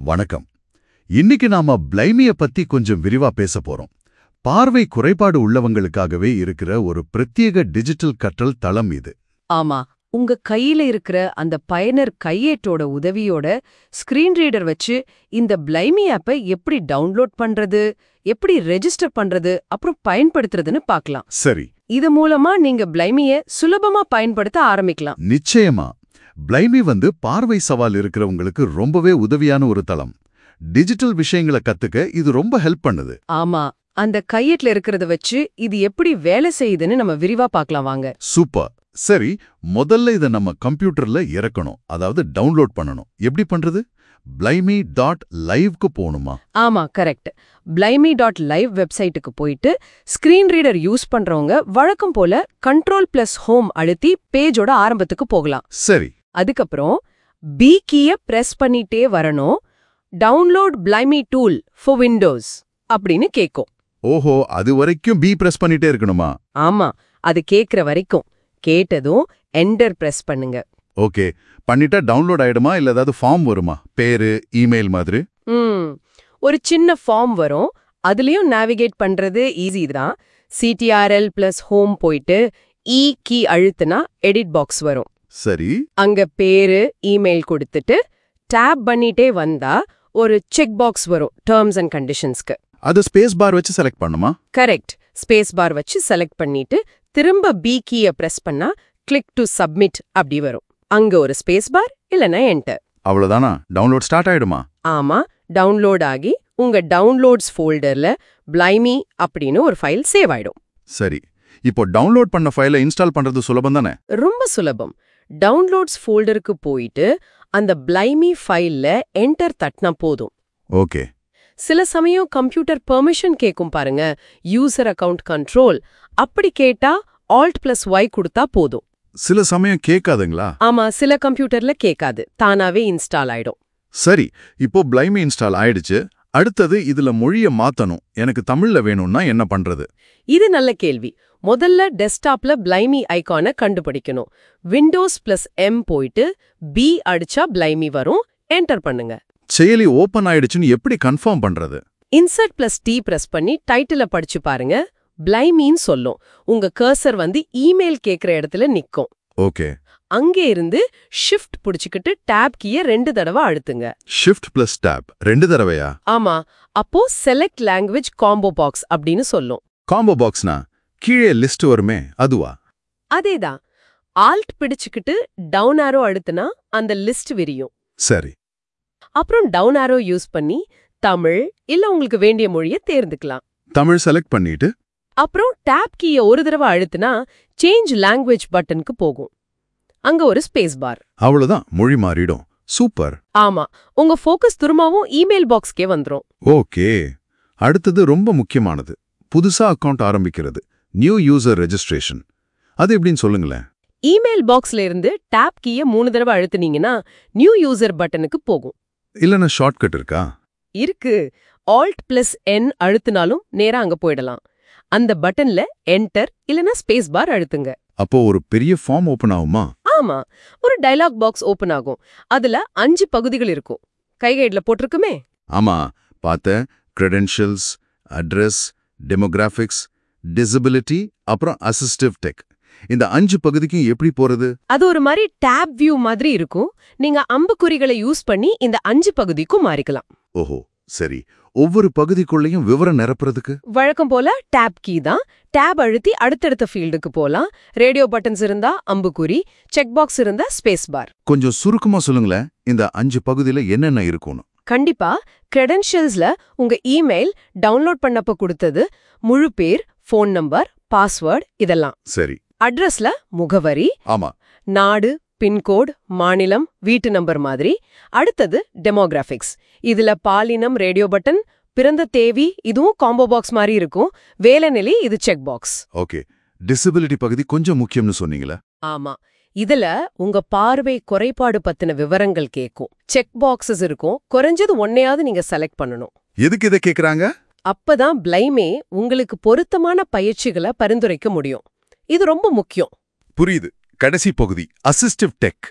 வணக்கம் இன்னைக்கு நாம பிளைமிய பத்தி கொஞ்சம் விரிவா பேச போறோம் பார்வை குறைபாடு உள்ளவங்களுக்காகவே இருக்கிற ஒரு பிரத்யேக டிஜிட்டல் கற்றல் தளம் இது ஆமா உங்க கையில இருக்கிற அந்த பயனர் கையேட்டோட உதவியோட ஸ்கிரீன் ரீடர் வச்சு இந்த பிளைமி ஆப்பை எப்படி டவுன்லோட் பண்றது எப்படி ரெஜிஸ்டர் பண்றது அப்புறம் பயன்படுத்துறதுன்னு பார்க்கலாம் சரி இது மூலமா நீங்க பிளைமிய சுலபமா பயன்படுத்த ஆரம்பிக்கலாம் நிச்சயமா பிளைமி வந்து பார்வை சவால் இருக்கிறவங்களுக்கு ரொம்பவே உதவியான ஒரு தளம் டிஜிட்டல் விஷயங்களை கத்துக்க இது ரொம்ப ஹெல்ப் பண்ணுது ஆமா அந்த கையேட்ல இருக்கிறத வச்சு இது எப்படி வேலை செய்யுதுன்னு நம்ம விரிவா பார்க்கலாம் வாங்க சூப்பர் சரி முதல்ல இதை நம்ம கம்ப்யூட்டர்ல இறக்கணும் அதாவது டவுன்லோட் பண்ணணும் எப்படி பண்றது பிளைமி டாட் லைவ்க்கு போகணுமா ஆமா கரெக்ட் பிளைமி டாட் லைவ் வெப்சைட்டுக்கு போயிட்டு ஸ்கிரீன் ரீடர் யூஸ் பண்றவங்க வழக்கம் போல கண்ட்ரோல் பிளஸ் ஹோம் அழுத்தி பேஜோட ஆரம்பத்துக்கு போகலாம் சரி அதுக்கப்புறம் பி கீய பிரஸ் பண்ணிட்டே வரணும் download Plaimi tool for Windows அப்படின்னு கேக்கும் ஓஹோ அது வரைக்கும் பி பிரஸ் பண்ணிட்டே இருக்கணுமா ஆமா அது கேக்குற வரைக்கும் கேட்டதும் என்டர் பிரஸ் பண்ணுங்க ஓகே பண்ணிட்டா டவுன்லோட் ஆயிடுமா இல்ல ஏதாவது ஃபார்ம் வருமா பேரு இமெயில் மாதிரி ம் ஒரு சின்ன ஃபார்ம் வரும் அதுலயும் நேவிகேட் பண்றது ஈஸி தான் சிடிஆர்எல் பிளஸ் ஹோம் போயிட்டு இ கீ அழுத்துனா எடிட் பாக்ஸ் வரும் சரி அங்க பேரு இமெயில் கொடுத்துட்டு டேப் பண்ணிட்டே வந்தா ஒரு செக் பாக்ஸ் வரும் டேர்ம்ஸ் அண்ட் கண்டிஷன்ஸ்க்கு அது ஸ்பேஸ் பார் வச்சு செலக்ட் பண்ணுமா கரெக்ட் ஸ்பேஸ் பார் வச்சு செலக்ட் பண்ணிட்டு திரும்ப பி கீய பிரஸ் பண்ணா கிளிக் டு சப்மிட் அப்படி வரும் அங்க ஒரு ஸ்பேஸ் பார் இல்லனா என்டர் அவ்வளவுதானா டவுன்லோட் ஸ்டார்ட் ஆயிடுமா ஆமா டவுன்லோட் ஆகி உங்க டவுன்லோட்ஸ் ஃபோல்டர்ல பிளைமி அப்படின்னு ஒரு ஃபைல் சேவ் ஆயிடும் சரி இப்போ டவுன்லோட் பண்ண ஃபைலை இன்ஸ்டால் பண்றது சுலபம் தானே ரொம்ப சுலபம் டவுன்லோட்ஸ் ஃபோல்டருக்கு போயிட்டு அந்த பிளைமி ஃபைல்ல என்டர் தட்டினா போதும் ஓகே சில சமயம் கம்ப்யூட்டர் பெர்மிஷன் கேக்கும் பாருங்க யூசர் அக்கவுண்ட் கண்ட்ரோல் அப்படி கேட்டா ஆல்ட் பிளஸ் ஒய் கொடுத்தா போதும் சில சமயம் கேட்காதுங்களா ஆமா சில கம்ப்யூட்டர்ல கேட்காது தானாவே இன்ஸ்டால் ஆயிடும் சரி இப்போ பிளைமி இன்ஸ்டால் ஆயிடுச்சு அடுத்தது இதுல மொழிய மாத்தணும் எனக்கு தமிழ்ல வேணும்னா என்ன பண்றது இது நல்ல கேள்வி முதல்ல டெஸ்க்டாப்ல பிளைமி ஐகானை கண்டுபிடிக்கணும் விண்டோஸ் பிளஸ் எம் போயிட்டு பி அடிச்சா பிளைமி வரும் என்டர் பண்ணுங்க செயலி ஓபன் ஆயிடுச்சுன்னு எப்படி கன்ஃபார்ம் பண்றது இன்சர்ட் பிளஸ் டி பிரஸ் பண்ணி டைட்டில படிச்சு பாருங்க பிளைமின்னு சொல்லும் உங்க கர்சர் வந்து இமெயில் கேக்குற இடத்துல நிக்கும் ஓகே அங்கே இருந்து ஷிஃப்ட் புடிச்சுக்கிட்டு டேப் கீய ரெண்டு தடவை அழுத்துங்க ஷிஃப்ட் பிளஸ் டேப் ரெண்டு தடவையா ஆமா அப்போ செலக்ட் லாங்குவேஜ் காம்போ பாக்ஸ் அப்படின்னு சொல்லும் காம்போ பாக்ஸ்னா கீழே லிஸ்ட் வருமே அதுவா அதேதான் ஆல்ட் பிடிச்சுக்கிட்டு டவுன் ஆரோ அழுத்துனா அந்த லிஸ்ட் விரியும் சரி அப்புறம் டவுன் ஆரோ யூஸ் பண்ணி தமிழ் இல்ல உங்களுக்கு வேண்டிய மொழியை தேர்ந்துக்கலாம் தமிழ் செலக்ட் பண்ணிட்டு அப்புறம் டேப் கீய ஒரு தடவை அழுத்துனா சேஞ்ச் லாங்குவேஜ் பட்டனுக்கு போகும் அங்க ஒரு ஸ்பேஸ் பார் அவ்வளவுதான் மொழி மாறிடும் சூப்பர் ஆமா உங்க ஃபோக்கஸ் திரும்பவும் இமெயில் பாக்ஸ்க்கே வந்துரும் ஓகே அடுத்தது ரொம்ப முக்கியமானது புதுசா அக்கவுண்ட் ஆரம்பிக்கிறது நியூ யூசர் ரெஜிஸ்ட்ரேஷன் அது எப்படின்னு சொல்லுங்களேன் இமெயில் பாக்ஸ்ல இருந்து டேப் கீய மூணு தடவை அழுத்துனீங்கன்னா நியூ யூசர் பட்டனுக்கு போகும் இல்லைன்னா ஷார்ட்கட் இருக்கா இருக்கு ஆல்ட் பிளஸ் என் அழுத்தினாலும் நேரா அங்க போயிடலாம் அந்த பட்டன்ல என்டர் இல்லனா ஸ்பேஸ் பார் அழுத்துங்க அப்போ ஒரு பெரிய ஃபார்ம் ஓபன் ஆகுமா ஆமா ஒரு டயலாக் பாக்ஸ் ஓபன் ஆகும் அதுல அஞ்சு பகுதிகள் இருக்கும் கைகைட்ல போட்டிருக்குமே ஆமா பார்த்த கிரெடென்ஷியல்ஸ் அட்ரஸ் டெமோகிராஃபிக்ஸ் டிசபிலிட்டி அப்புறம் அசிஸ்டிவ் டெக் இந்த அஞ்சு பகுதிக்கும் எப்படி போறது அது ஒரு மாதிரி டேப் வியூ மாதிரி இருக்கும் நீங்க அம்புக்குறிகளை யூஸ் பண்ணி இந்த அஞ்சு பகுதிக்கும் மாறிக்கலாம் ஓஹோ சரி ஒவ்வொரு பகுதிக்குள்ளேயும் விவரம் நிரப்புறதுக்கு வழக்கம் போல டேப் கீ தான் டேப் அழுத்தி அடுத்தடுத்த ஃபீல்டுக்கு போலாம் ரேடியோ பட்டன்ஸ் இருந்தா அம்புக்குறி செக் பாக்ஸ் இருந்தா ஸ்பேஸ் பார் கொஞ்சம் சுருக்கமா சொல்லுங்களேன் இந்த அஞ்சு பகுதியில என்னென்ன இருக்கும்னு கண்டிப்பா கிரெடென்ஷியல்ஸ்ல உங்க இமெயில் டவுன்லோட் பண்ணப்ப கொடுத்தது முழு பேர் ஃபோன் நம்பர் பாஸ்வேர்ட் இதெல்லாம் சரி அட்ரஸ்ல முகவரி ஆமா நாடு பின்கோட் மாநிலம் வீட்டு நம்பர் மாதிரி அடுத்தது டெமோகிராஃபிக்ஸ் இதுல பாலினம் ரேடியோ பட்டன் பிறந்த தேதி இதுவும் காம்போ பாக்ஸ் மாதிரி இருக்கும் வேலை நிலை இது செக் பாக்ஸ் ஓகே டிசபிலிட்டி பகுதி கொஞ்சம் முக்கியம்னு சொன்னீங்களே ஆமா இதுல உங்க பார்வை குறைபாடு பத்தின விவரங்கள் கேக்கும் செக் பாக்ஸஸ் இருக்கும் குறைஞ்சது ஒன்னையாவது நீங்க செலக்ட் பண்ணணும் எதுக்கு இதை கேக்குறாங்க அப்பதான் பிளைமே உங்களுக்கு பொருத்தமான பயிற்சிகளை பரிந்துரைக்க முடியும் இது ரொம்ப முக்கியம் புரியுது கடைசி பகுதி அசிஸ்டிவ் டெக்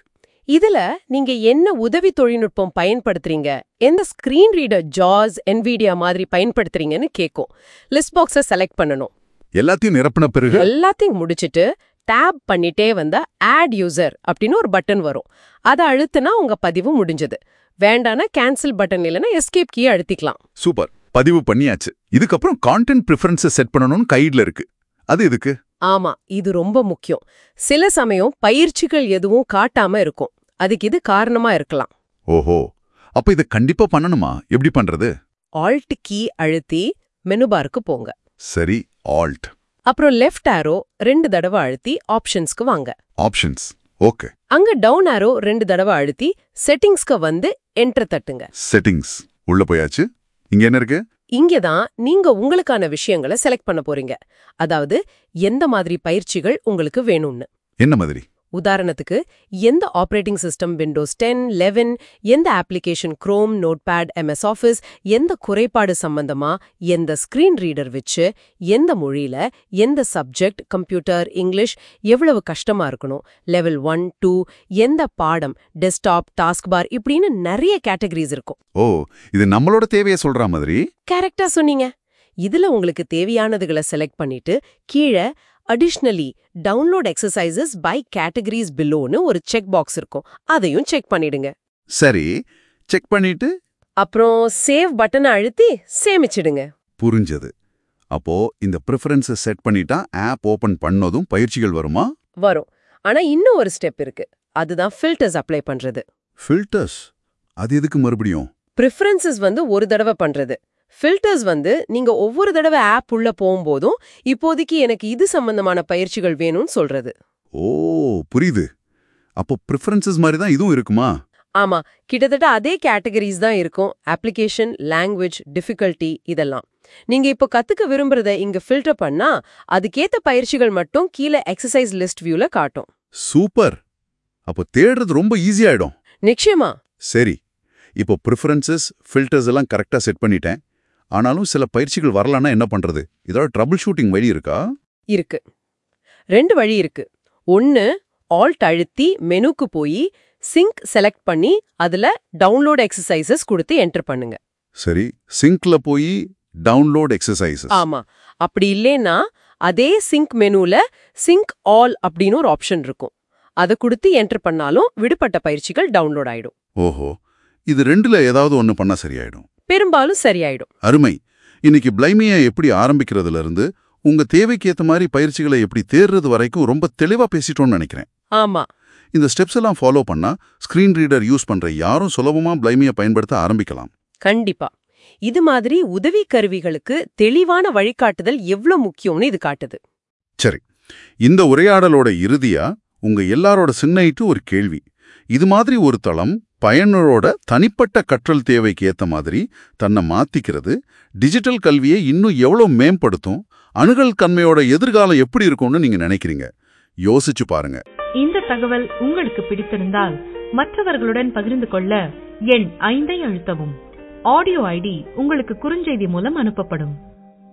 இதுல நீங்க என்ன உதவி தொழில்நுட்பம் பயன்படுத்துறீங்க எந்த ஸ்கிரீன் ரீடர் ஜாஸ் என்விடியா மாதிரி பயன்படுத்துறீங்கன்னு கேட்கும் லிஸ்ட் பாக்ஸை செலக்ட் பண்ணணும் எல்லாத்தையும் நிரப்பின பிறகு எல்லாத்தையும் முடிச்சிட்டு டேப் பண்ணிட்டே வந்தா ஆட் யூசர் அப்படின்னு ஒரு பட்டன் வரும் அதை அழுத்துனா உங்க பதிவு முடிஞ்சது வேண்டானா கேன்சல் பட்டன் இல்லைன்னா எஸ்கேப் கீ அழுத்திக்கலாம் சூப்பர் பதிவு பண்ணியாச்சு இதுக்கப்புறம் கான்டென்ட் ப்ரிஃபரன்ஸை செட் பண்ணணும்னு கைட்ல இருக்கு அது எதுக்கு ஆமா இது ரொம்ப முக்கியம் சில சமயம் பயிற்சிகள் எதுவும் காட்டாம இருக்கும் அதுக்கு இது காரணமா இருக்கலாம் ஓஹோ அப்ப இதை கண்டிப்பா பண்ணணுமா எப்படி பண்றது ஆல்ட் கீ அழுத்தி மெனு பாருக்கு போங்க சரி ஆல்ட் அப்புறம் லெஃப்ட் ஆரோ ரெண்டு தடவை அழுத்தி ஆப்ஷன்ஸ்க்கு வாங்க ஆப்ஷன்ஸ் ஓகே அங்க டவுன் ஆரோ ரெண்டு தடவை அழுத்தி செட்டிங்ஸ்க்கு வந்து என்டர் தட்டுங்க செட்டிங்ஸ் உள்ள போயாச்சு இங்க என்ன இருக்கு இங்க தான் நீங்க உங்களுக்கான விஷயங்களை செலக்ட் பண்ண போறீங்க அதாவது எந்த மாதிரி பயிற்சிகள் உங்களுக்கு வேணும்னு என்ன மாதிரி உதாரணத்துக்கு எந்த operating system Windows ten eleven எந்த application Chrome Notepad MS Office எந்த குறைபாடு சம்பந்தமா எந்த ஸ்கிரீன் ரீடர் வச்சு எந்த மொழியில எந்த சப்ஜெக்ட் கம்ப்யூட்டர் இங்கிலீஷ் எவ்வளவு கஷ்டமா இருக்கணும் லெவல் ஒன் டூ எந்த பாடம் டெஸ்க்டாப் டாஸ்க் பார் இப்படின்னு நிறைய கேட்டகரிஸ் இருக்கும் ஓ இது நம்மளோட தேவையை சொல்ற மாதிரி கரெக்டா சொன்னீங்க இதுல உங்களுக்கு தேவையானதுகளை செலக்ட் பண்ணிட்டு கீழே additionally download exercises by categories பிலோன்னு ஒரு செக் பாக்ஸ் இருக்கும் அதையும் செக் பண்ணிடுங்க சரி செக் பண்ணிட்டு அப்புறம் சேவ் பட்டனை அழுத்தி சேமிச்சிடுங்க புரிஞ்சது அப்போ இந்த ப்ரிஃபரன்ஸை செட் பண்ணிட்டா ஆப் ஓபன் பண்ணதும் பயிற்சிகள் வருமா வரும் ஆனா இன்னும் ஒரு ஸ்டெப் இருக்கு அதுதான் ஃபில்டர்ஸ் அப்ளை பண்றது ஃபில்டர்ஸ் அது எதுக்கு மறுபடியும் ப்ரிஃபரன்சஸ் வந்து ஒரு தடவை பண்றது ஃபில்டர்ஸ் வந்து நீங்க ஒவ்வொரு தடவை ஆப் உள்ள போகும்போதும் இப்போதைக்கு எனக்கு இது சம்பந்தமான பயிற்சிகள் வேணும்னு சொல்றது ஓ புரியுது அப்போ ப்ரிஃபரன்சஸ் மாதிரி தான் இதுவும் இருக்குமா ஆமா கிட்டத்தட்ட அதே கேட்டகரிஸ் தான் இருக்கும் அப்ளிகேஷன் லாங்குவேஜ் டிஃபிகல்ட்டி இதெல்லாம் நீங்க இப்போ கத்துக்க விரும்புறத இங்க ஃபில்டர் பண்ணா அதுக்கேத்த பயிற்சிகள் மட்டும் கீழே எக்ஸசைஸ் லிஸ்ட் வியூல காட்டும் சூப்பர் அப்போ தேடுறது ரொம்ப ஈஸியாயிடும் நிச்சயமா சரி இப்போ ப்ரிஃபரன்சஸ் ஃபில்டர்ஸ் எல்லாம் கரெக்டா செட் பண்ணிட்டேன் ஆனாலும் சில பயிற்சிகள் வரலன்னா என்ன பண்றது இதோட ட்ரபிள் ஷூட்டிங் வழி இருக்கா இருக்கு ரெண்டு வழி இருக்கு ஒன்னு ஆல்ட் அழுத்தி மெனுக்கு போய் சிங்க் செலக்ட் பண்ணி அதுல டவுன்லோட் எக்ஸசைசஸ் கொடுத்து என்டர் பண்ணுங்க சரி சிங்க்ல போய் டவுன்லோட் எக்ஸசைசஸ் ஆமா அப்படி இல்லைன்னா அதே சிங்க் மெனுல சிங்க் ஆல் அப்படின்னு ஒரு ஆப்ஷன் இருக்கும் அதை கொடுத்து என்டர் பண்ணாலும் விடுபட்ட பயிற்சிகள் டவுன்லோட் ஆயிடும் ஓஹோ இது ரெண்டுல ஏதாவது ஒன்னு பண்ணா சரியாயிடும் பெரும்பாலும் சரியாயிடும் அருமை இன்னைக்கு பிளைமியா எப்படி ஆரம்பிக்கிறதுல இருந்து உங்க தேவைக்கு ஏத்த மாதிரி பயிற்சிகளை எப்படி தேர்றது வரைக்கும் ரொம்ப தெளிவா பேசிட்டோம்னு நினைக்கிறேன் ஆமா இந்த ஸ்டெப்ஸ் எல்லாம் ஃபாலோ பண்ணா ஸ்கிரீன் ரீடர் யூஸ் பண்ற யாரும் சுலபமா பிளைமியை பயன்படுத்த ஆரம்பிக்கலாம் கண்டிப்பா இது மாதிரி உதவி கருவிகளுக்கு தெளிவான வழிகாட்டுதல் எவ்ளோ முக்கியம்னு இது காட்டுது சரி இந்த உரையாடலோட இறுதியா உங்க எல்லாரோட சின்னைட்டு ஒரு கேள்வி இது மாதிரி ஒரு தளம் பயனரோட தனிப்பட்ட கற்றல் தேவைக்கு ஏத்த மாதிரி தன்னை மாத்திக்கிறது டிஜிட்டல் கல்வியை இன்னும் எவ்வளவு மேம்படுத்தும் அணுகல் தன்மையோட எதிர்காலம் எப்படி இருக்கும்னு நீங்க நினைக்கிறீங்க யோசிச்சு பாருங்க இந்த தகவல் உங்களுக்கு பிடித்திருந்தால் மற்றவர்களுடன் பகிர்ந்து கொள்ள எண் ஐந்தை அழுத்தவும் ஆடியோ ஐடி உங்களுக்கு குறுஞ்செய்தி மூலம் அனுப்பப்படும்